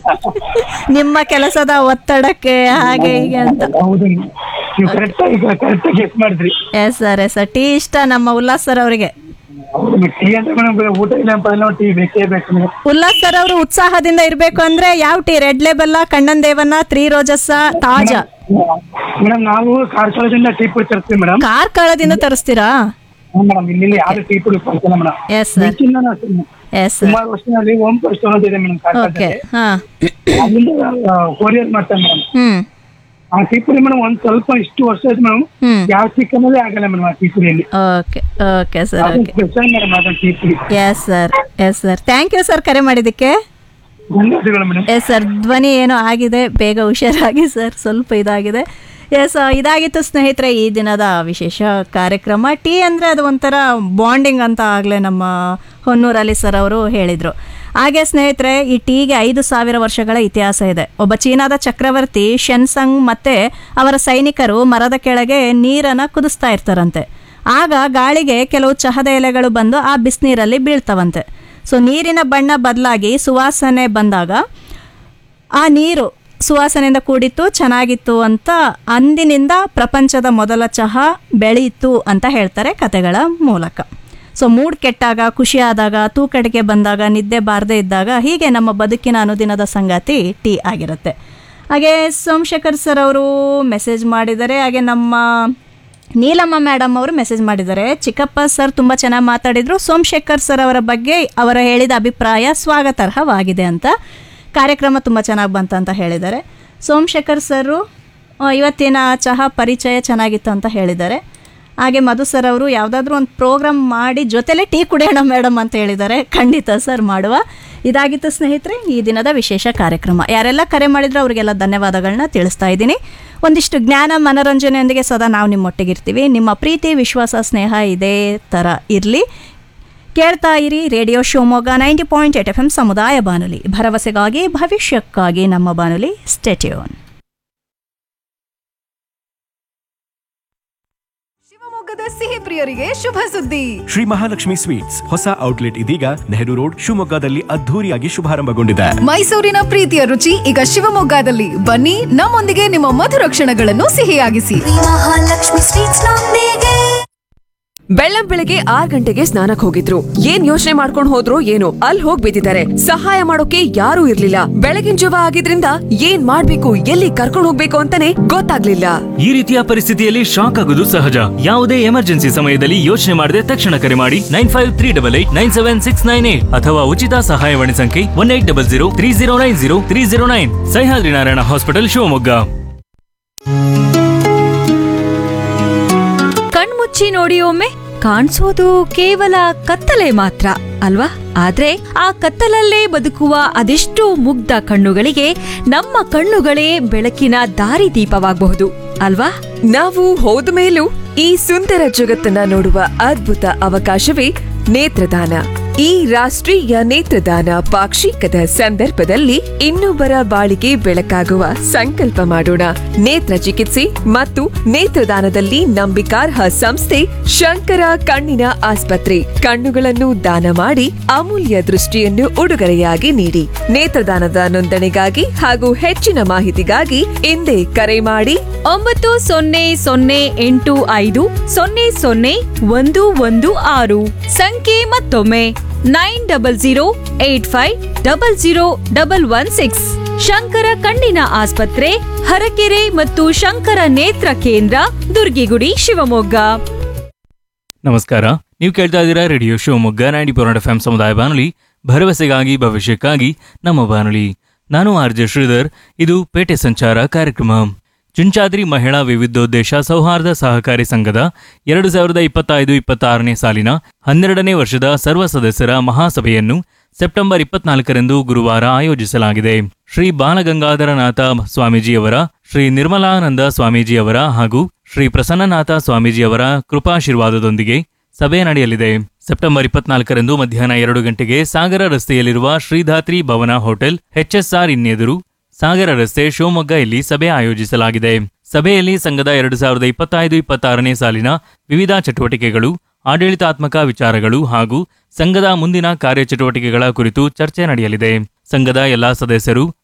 ನಿಮ್ಮ ಕೆಲಸದ ಒತ್ತಡಕ್ಕೆ ಹಾಗೆ ಹೀಗೆ ಅಂತ ಹೌದು ನೀವು ಕರೆಕ್ಟ್ ಆಗಿ ಕರೆಕ್ಟ್ ಆಗಿ ಗೆಸ್ ಮಾಡಿದ್ರಿ yes sir yes sir tea ಇಷ್ಟ ನಮ್ಮ ಉಲ್ಲಾಸ್ ಸರ್ ಅವರಿಗೆ ಟೀ ಅಂದ್ರೆ ಮೇಡಮ್ ಊಟ ಇಲ್ಲ ಅಂತ ನಾವು ಟೀ ಬೇಕೇ ಬೇಕು ಮೇಡಮ್ ಉಲ್ಲಾಸ್ ಸರ್ ಅವರು ಉತ್ಸಾಹದಿಂದ ಇರಬೇಕು ಅಂದ್ರೆ ಯಾವ ಟೀ ರೆಡ್ ಲೇಬಲ್ ಕಣ್ಣನ್ ದೇವನ್ನ ತ್ರೀ ರೋಜಸ್ಸ ತಾಜಾ ಮೇಡಮ್ ನಾವು ಕಾರ್ಕಳದಿಂದ ಟೀ ಪುಡಿ ತರ್ತೀವಿ ಮೇಡಮ್ ಕಾರ್ಕಳದಿಂದ ತರಿಸ್ತೀರಾ ಮೇಡಮ್ ಇಲ್ಲಿ ಯಾರು ಟೀ ಪುಡಿ ಕೊಡ್ತಿಲ್ಲ ಮೇಡಮ್ ಎಸ್ ಸರ್ ಹೆಚ್ಚಿನ ಎಸ್ ಸರ್ ಸುಮಾರು ವರ್ಷದಲ್ಲಿ ಓಂ ರೆಸ್ಟೋರೆಂಟ್ ಇದೆ ಮೇಡಮ್ ಓಕೆ ಕಾರ್ಕಳದಲ್ಲಿ ಹಾ ಅಲ್ಲಿಂದ ಕೊರಿಯರ್ ಮಾಡ್ತಾರೆ ಮೇಡಮ್ ಹ್ಮ್ ಆ ಟೀ ಪುಡಿ ಮೇಡಮ್ ಒಂದ್ ಸ್ವಲ್ಪ ಇಷ್ಟು ವರ್ಷ ಆಯ್ತು ಮೇಡಮ್ ಹ್ಮ್ ಯಾವ ಚಿಕ್ಕನಲ್ಲೇ ಆಗಲ್ಲ ಮೇಡಮ್ ಆ ಟೀ ಪುಡಿಯಲ್ಲಿ ಓಕೆ ಓಕೆ ಸರ್ ಅದು ಓಕೆ ಸ್ಪೆಷಲ್ ಮೇಡಮ್ ಅದನ್ನ ಟೀ ಪುಡಿ yes sir yes sir thank you sir ಕರೆ ಮಾಡಿದ್ದಕ್ಕೆ ಧನ್ಯವಾದಗಳು ಮೇಡಮ್ ಎಸ್ ಸರ್ ಧ್ವನಿ ಏನೋ ಆಗಿದೆ ಬೇಗ ಹುಷಾರಾಗಿ ಸರ್ ಸ್ವಲ್ಪ ಇದಾಗಿದೆ ಎಸ್ ಇದಾಗಿತ್ತು ಸ್ನೇಹಿತರೆ ಈ ದಿನದ ವಿಶೇಷ ಕಾರ್ಯಕ್ರಮ ಟೀ ಅಂದರೆ ಅದು ಒಂಥರ ಬಾಂಡಿಂಗ್ ಅಂತ ಆಗಲೇ ನಮ್ಮ ಹೊನ್ನೂರಲ್ಲಿ ಸರ್ ಅವರು ಹೇಳಿದರು ಹಾಗೆ ಸ್ನೇಹಿತರೆ ಈ ಟೀಗೆ ಐದು ಸಾವಿರ ವರ್ಷಗಳ ಇತಿಹಾಸ ಇದೆ ಒಬ್ಬ ಚೀನಾದ ಚಕ್ರವರ್ತಿ ಶೆನ್ಸಂಗ್ ಮತ್ತು ಅವರ ಸೈನಿಕರು ಮರದ ಕೆಳಗೆ ನೀರನ್ನು ಕುದಿಸ್ತಾ ಇರ್ತಾರಂತೆ ಆಗ ಗಾಳಿಗೆ ಕೆಲವು ಚಹದ ಎಲೆಗಳು ಬಂದು ಆ ಬಿಸಿನೀರಲ್ಲಿ ಬೀಳ್ತವಂತೆ ಸೊ ನೀರಿನ ಬಣ್ಣ ಬದಲಾಗಿ ಸುವಾಸನೆ ಬಂದಾಗ ಆ ನೀರು ಸುವಾಸನೆಯಿಂದ ಕೂಡಿತ್ತು ಚೆನ್ನಾಗಿತ್ತು ಅಂತ ಅಂದಿನಿಂದ ಪ್ರಪಂಚದ ಮೊದಲ ಚಹಾ ಬೆಳೆಯಿತು ಅಂತ ಹೇಳ್ತಾರೆ ಕತೆಗಳ ಮೂಲಕ ಸೊ ಮೂಡ್ ಕೆಟ್ಟಾಗ ಖುಷಿಯಾದಾಗ ತೂಕಡಿಕೆ ಬಂದಾಗ ನಿದ್ದೆ ಬಾರದೇ ಇದ್ದಾಗ ಹೀಗೆ ನಮ್ಮ ಬದುಕಿನ ಅನುದಿನದ ಸಂಗಾತಿ ಟೀ ಆಗಿರುತ್ತೆ ಹಾಗೆ ಸೋಮಶೇಖರ್ ಸರ್ ಅವರು ಮೆಸೇಜ್ ಮಾಡಿದ್ದಾರೆ ಹಾಗೆ ನಮ್ಮ ನೀಲಮ್ಮ ಮೇಡಮ್ ಅವರು ಮೆಸೇಜ್ ಮಾಡಿದ್ದಾರೆ ಚಿಕ್ಕಪ್ಪ ಸರ್ ತುಂಬ ಚೆನ್ನಾಗಿ ಮಾತಾಡಿದರು ಸೋಮಶೇಖರ್ ಸರ್ ಅವರ ಬಗ್ಗೆ ಅವರ ಹೇಳಿದ ಅಭಿಪ್ರಾಯ ಸ್ವಾಗತಾರ್ಹವಾಗಿದೆ ಅಂತ ಕಾರ್ಯಕ್ರಮ ತುಂಬ ಚೆನ್ನಾಗಿ ಬಂತು ಅಂತ ಹೇಳಿದ್ದಾರೆ ಸೋಮಶೇಖರ್ ಸರು ಆ, ಇವತ್ತಿನ ಚಹಾ ಪರಿಚಯ ಚೆನ್ನಾಗಿತ್ತು ಅಂತ ಹೇಳಿದ್ದಾರೆ ಹಾಗೆ ಮಧು ಸರ್ ಅವರು ಯಾವುದಾದ್ರೂ ಒಂದು ಪ್ರೋಗ್ರಾಮ್ ಮಾಡಿ ಜೊತೆಲೇ ಟೀ ಕುಡಿಯೋಣ ಮೇಡಮ್ ಅಂತ ಹೇಳಿದ್ದಾರೆ ಖಂಡಿತ ಸರ್ ಮಾಡುವ ಇದಾಗಿತ್ತು ಸ್ನೇಹಿತರೆ ಈ ದಿನದ ವಿಶೇಷ ಕಾರ್ಯಕ್ರಮ ಯಾರೆಲ್ಲ ಕರೆ ಮಾಡಿದ್ರು ಅವರಿಗೆಲ್ಲ ಧನ್ಯವಾದಗಳನ್ನ ತಿಳಿಸ್ತಾ ಇದ್ದೀನಿ ಒಂದಿಷ್ಟು ಜ್ಞಾನ ಮನೋರಂಜನೆಯೊಂದಿಗೆ ಸದಾ ನಾವು ನಿಮ್ಮೊಟ್ಟಿಗಿರ್ತೀವಿ ನಿಮ್ಮ ಪ್ರೀತಿ ವಿಶ್ವಾಸ ಸ್ನೇಹ ಇದೇ ಥರ ಇರಲಿ ಕೇಳ್ತಾ ಇರಿ radio Shivamogga ninety point eight F M ಸಮುದಾಯ ಬಾನುಲಿ ಭರವಸೆಗಾಗಿ ಭವಿಷ್ಯಕ್ಕಾಗಿ ನಮ್ಮ ಬಾನುಲಿ ಸ್ಟೆಟ್ಯೂನ್ ಶಿವಮೊಗ್ಗದ ಸಿಹಿ ಪ್ರಿಯರಿಗೆ ಶುಭ ಸುದ್ದಿ ಶ್ರೀ ಮಹಾಲಕ್ಷ್ಮಿ ಸ್ವೀಟ್ಸ್ ಹೊಸ ಔಟ್ಲೆಟ್ ಇದೀಗ ನೆಹರು ರೋಡ್ ಶಿವಮೊಗ್ಗದಲ್ಲಿ ಅದ್ಧೂರಿಯಾಗಿ ಶುಭಾರಂಭಗೊಂಡಿದೆ ಮೈಸೂರಿನ ಪ್ರೀತಿಯ ರುಚಿ ಈಗ ಶಿವಮೊಗ್ಗದಲ್ಲಿ ಬನ್ನಿ ನಮ್ಮೊಂದಿಗೆ ನಿಮ್ಮ ಮಧುರ ಕ್ಷಣಗಳನ್ನು ಸಿಹಿಯಾಗಿಸಿ ಮಹಾಲಕ್ಷ್ಮಿ ಸ್ವೀಟ್ಸ್ ನೊಂದಿಗೆ ಬೆಳ್ಳಂ ಬೆಳಗ್ಗೆ ಆರ್ ಗಂಟೆಗೆ ಸ್ನಾನಕ್ ಹೋಗಿದ್ರು ಏನ್ ಯೋಚನೆ ಮಾಡ್ಕೊಂಡ್ ಹೋದ್ರು ಏನೋ ಅಲ್ಲಿ ಹೋಗ್ ಬಿದ್ದಿದ್ದಾರೆ ಸಹಾಯ ಮಾಡೋಕೆ ಯಾರೂ ಇರ್ಲಿಲ್ಲ ಬೆಳಗಿನ ಜವ ಆಗಿದ್ರಿಂದ ಏನ್ ಮಾಡ್ಬೇಕು ಎಲ್ಲಿ ಕರ್ಕೊಂಡ್ ಹೋಗ್ಬೇಕು ಅಂತಾನೆ ಗೊತ್ತಾಗ್ಲಿಲ್ಲ ಈ ರೀತಿಯ ಪರಿಸ್ಥಿತಿಯಲ್ಲಿ ಶಾಕ್ ಆಗೋದು ಸಹಜ ಯಾವುದೇ ಎಮರ್ಜೆನ್ಸಿ ಸಮಯದಲ್ಲಿ ಯೋಚನೆ ಮಾಡದೆ ತಕ್ಷಣ ಕರೆ ಮಾಡಿ nine five three double eight nine seven six nine eight ಅಥವಾ ಉಚಿತ ಸಹಾಯವಾಣಿ ಸಂಖ್ಯೆ one eight double zero three zero nine zero three zero nine Sahyadri Narayana hospital Shivamogga ಕಣ್ಮುಚ್ಚಿ ನೋಡಿ ಒಮ್ಮೆ ಕಾಣಿಸೋದು ಕೇವಲ ಕತ್ತಲೆ ಮಾತ್ರ ಅಲ್ವಾ ಆದ್ರೆ ಆ ಕತ್ತಲಲ್ಲೇ ಬದುಕುವ ಅದೆಷ್ಟೋ ಮುಗ್ಧ ಕಣ್ಣುಗಳಿಗೆ ನಮ್ಮ ಕಣ್ಣುಗಳೇ ಬೆಳಕಿನ ದಾರಿದೀಪವಾಗಬಹುದು ಅಲ್ವಾ ನಾವು ಹೋದ ಮೇಲೂ ಈ ಸುಂದರ ಜಗತ್ತನ್ನ ನೋಡುವ ಅದ್ಭುತ ಅವಕಾಶವೇ ನೇತ್ರದಾನ ಈ ರಾಷ್ಟ್ರೀಯ ನೇತ್ರದಾನ ಪಾಕ್ಷಿಕದ ಸಂದರ್ಭದಲ್ಲಿ ಇನ್ನೊಬ್ಬರ ಬಾಳಿಗೆ ಬೆಳಕಾಗುವ ಸಂಕಲ್ಪ ಮಾಡೋಣ ನೇತ್ರ ಚಿಕಿತ್ಸೆ ಮತ್ತು ನೇತ್ರದಾನದಲ್ಲಿ ನಂಬಿಕಾರ್ಹ ಸಂಸ್ಥೆ ಶಂಕರ ಕಣ್ಣಿನ ಆಸ್ಪತ್ರೆ ಕಣ್ಣುಗಳನ್ನು ದಾನ ಮಾಡಿ ಅಮೂಲ್ಯ ದೃಷ್ಟಿಯನ್ನು ಉಡುಗೊರೆಯಾಗಿ ನೀಡಿ ನೇತ್ರದಾನದ ನೋಂದಣಿಗಾಗಿ ಹಾಗೂ ಹೆಚ್ಚಿನ ಮಾಹಿತಿಗಾಗಿ ಹಿಂದೆ ಕರೆ ಮಾಡಿ ಒಂಬತ್ತು ಸೊನ್ನೆ ಸೊನ್ನೆ ಎಂಟು ಐದು ಸೊನ್ನೆ ಸೊನ್ನೆ ಒಂದು ಒಂದು ಆರು ಸಂಖ್ಯೆ ಮತ್ತೊಮ್ಮೆ nine double zero eight five double zero double one six Shankara ಕಣ್ಣಿನ ಆಸ್ಪತ್ರೆ ಹರಕೆರೆ ಮತ್ತು ಶಂಕರ ನೇತ್ರ ಕೇಂದ್ರ ದುರ್ಗಿಗುಡಿ ಶಿವಮೊಗ್ಗ ನಮಸ್ಕಾರ ನೀವು ಕೇಳ್ತಾ ಇದ್ದೀರಾ radio Shivamogga ninety four F M ಸಮುದಾಯ ಬಾನುಲಿ ಭರವಸೆಗಾಗಿ ಭವಿಷ್ಯಕ್ಕಾಗಿ ನಮ್ಮ ಬಾನುಲಿ ನಾನು ಆರ್ ಜೆ ಶ್ರೀಧರ್ ಇದು ಪೇಟೆ ಸಂಚಾರ ಕಾರ್ಯಕ್ರಮ ಚುಂಚಾದ್ರಿ ಮಹಿಳಾ ವಿವಿಧೋದ್ದೇಶ ಸೌಹಾರ್ದ ಸಹಕಾರಿ ಸಂಘದ ಎರಡು ಸಾವಿರದ ಇಪ್ಪತ್ತೈದು ಇಪ್ಪತ್ತಾರನೇ ಸಾಲಿನ ಹನ್ನೆರಡನೇ ವರ್ಷದ ಸರ್ವ ಸದಸ್ಯರ ಮಹಾಸಭೆಯನ್ನು ಸೆಪ್ಟೆಂಬರ್ ಇಪ್ಪತ್ನಾಲ್ಕರಂದು ಗುರುವಾರ ಆಯೋಜಿಸಲಾಗಿದೆ ಶ್ರೀ ಬಾಲಗಂಗಾಧರನಾಥ ಸ್ವಾಮೀಜಿಯವರ ಶ್ರೀ ನಿರ್ಮಲಾನಂದ ಸ್ವಾಮೀಜಿಯವರ ಹಾಗೂ ಶ್ರೀ ಪ್ರಸನ್ನನಾಥ ಸ್ವಾಮೀಜಿಯವರ ಕೃಪಾಶೀರ್ವಾದದೊಂದಿಗೆ ಸಭೆ ನಡೆಯಲಿದೆ ಸೆಪ್ಟೆಂಬರ್ ಇಪ್ಪತ್ನಾಲ್ಕರಂದು ಮಧ್ಯಾಹ್ನ ಎರಡು ಗಂಟೆಗೆ ಸಾಗರ ರಸ್ತೆಯಲ್ಲಿರುವ ಶ್ರೀಧಾತ್ರಿ ಭವನ ಹೋಟೆಲ್ ಎಚ್ಎಸ್ಆರ್ ಇನ್ನೆದುರು ಸಾಗರ ರಸ್ತೆ ಶಿವಮೊಗ್ಗ ಇಲ್ಲಿ ಸಭೆ ಆಯೋಜಿಸಲಾಗಿದೆ ಸಭೆಯಲ್ಲಿ ಸಂಘದ ಎರಡು ಸಾವಿರದ ಇಪ್ಪತ್ತೈದು ಇಪ್ಪತ್ತಾರನೇ ಸಾಲಿನ ವಿವಿಧ ಚಟುವಟಿಕೆಗಳು ಆಡಳಿತಾತ್ಮಕ ವಿಚಾರಗಳು ಹಾಗೂ ಸಂಘದ ಮುಂದಿನ ಕಾರ್ಯಚಟುವಟಿಕೆಗಳ ಕುರಿತು ಚರ್ಚೆ ನಡೆಯಲಿದೆ ಸಂಘದ ಎಲ್ಲಾ ಸದಸ್ಯರು